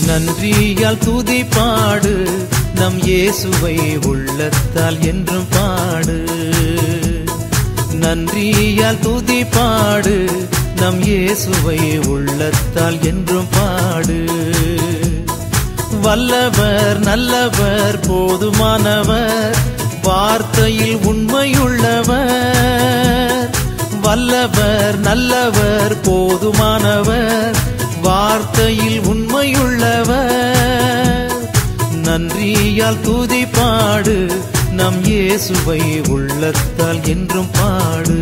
நன்றியால் துதி பாடு நம் இயேசுவை உள்ளத்தால் என்றும் பாடு நன்றியால் துதி பாடு நம் இயேசுவை உள்ளத்தால் என்றும் பாடு வல்லவர் நல்லவர் போதுமானவர் வார்த்தையில் உண்மையுள்ளவர் வல்லவர் நல்லவர் போதுமானவர் வார்த்தையில் உண்மையுள்ளவர் நன்றியால் துதி பாடு நம் இயேசுவை உள்ளத்தால் என்றும் பாடு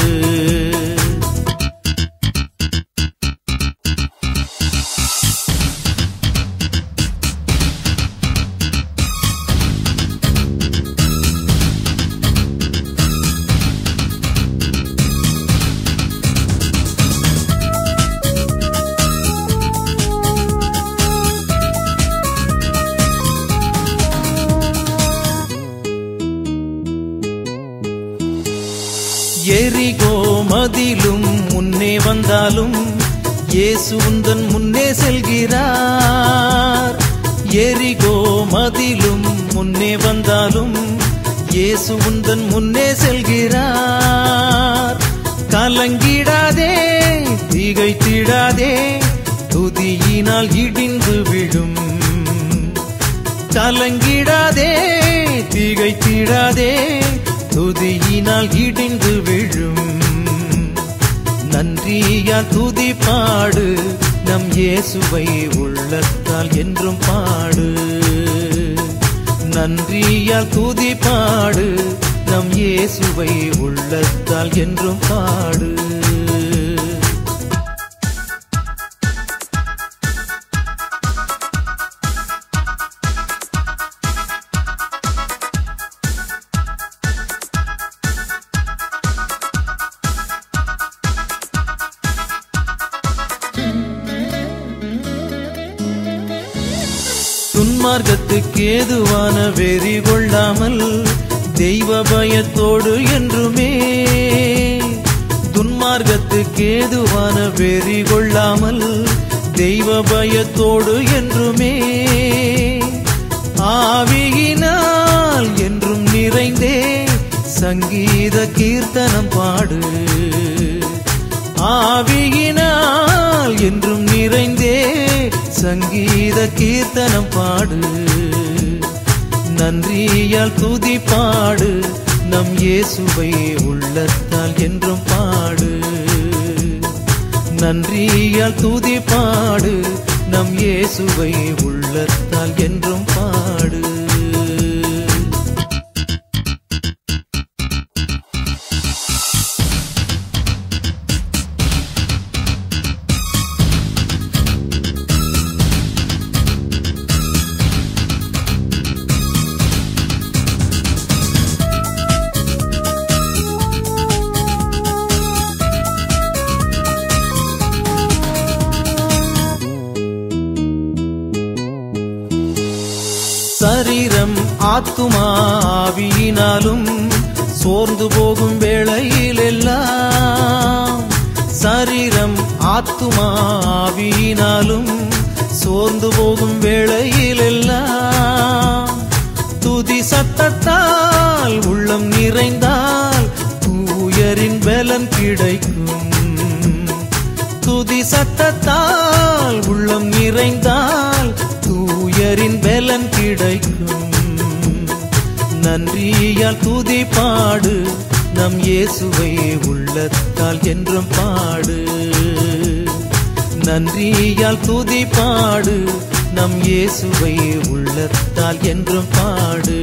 எரிகோ மதிலும் முன்னே வந்தாலும் இயேசு உந்தன் முன்னே செல்கிறார் எரிகோ மதிலும் முன்னே வந்தாலும் இயேசு உந்தன் முன்னே செல்கிறார் கலங்கிடாதே திகைத்திடாதே துதியினால் இடிந்து விழும் கலங்கிடாதே திகைத்திடாதே துதியினால் இடிந்து விழும் நன்றியால் துதி பாடு நம் இயேசுவை உள்ளத்தால் என்றும் பாடு நன்றியால் துதி பாடு நம் இயேசுவை உள்ளத்தால் என்றும் பாடு துன்மார்க்கத்துக்கு ஏதுவான வெறி கொள்ளாமல் தெய்வ பயத்தோடு என்றுமே துன்மார்க்கத்துக்கு ஏதுவான வெறி கொள்ளாமல் தெய்வ பயத்தோடு என்றுமே ஆவியினால் என்றும் நிறைந்தே சங்கீத கீர்த்தனம் பாடு ஆவியினால் என்றும் நிறைந்தே சங்கீத கீர்த்தனம் பாடு நன்றியால் துதி பாடு நம் இயேசுவை உள்ளத்தால் என்றும் பாடு நன்றியால் துதி பாடு நம் இயேசுவை உள்ளத்தால் என்றும் பாடு சரீரம் ஆத்துமா ஆவியினாலும் சோர்ந்து போகும் வேளையில் எல்லாம் சரீரம் ஆத்துமா ஆவியினாலும் சோர்ந்து போகும் வேளையில் எல்லாம் துதி சத்தத்தால் உள்ளம் நிறைந்தால் தூயரின் பலன் கிடைக்கும் துதி சத்தத்தால் உள்ளம் நிறைந்தால் தூயரின் பலன் கிடைக்கும் நன்றியால் துதி பாடு நம் இயேசுவை உள்ளத்தால் என்றும் பாடு நன்றியால் துதி பாடு நம் இயேசுவை உள்ளத்தால் என்றும் பாடு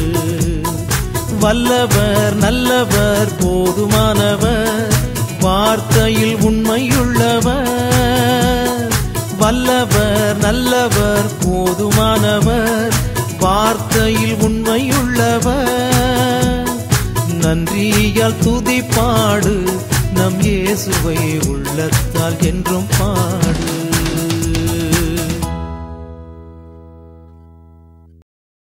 வல்லவர் நல்லவர் போதுமானவர் வார்த்தையில் உண்மையுள்ளவர் வல்லவர் நல்லவர் போதுமானவர் வார்த்தையில் உண்மையுள்ளவர் நன்றியால் துதி பாடு நம் இயேசுவை உள்ளத்தால் என்றும் பாடு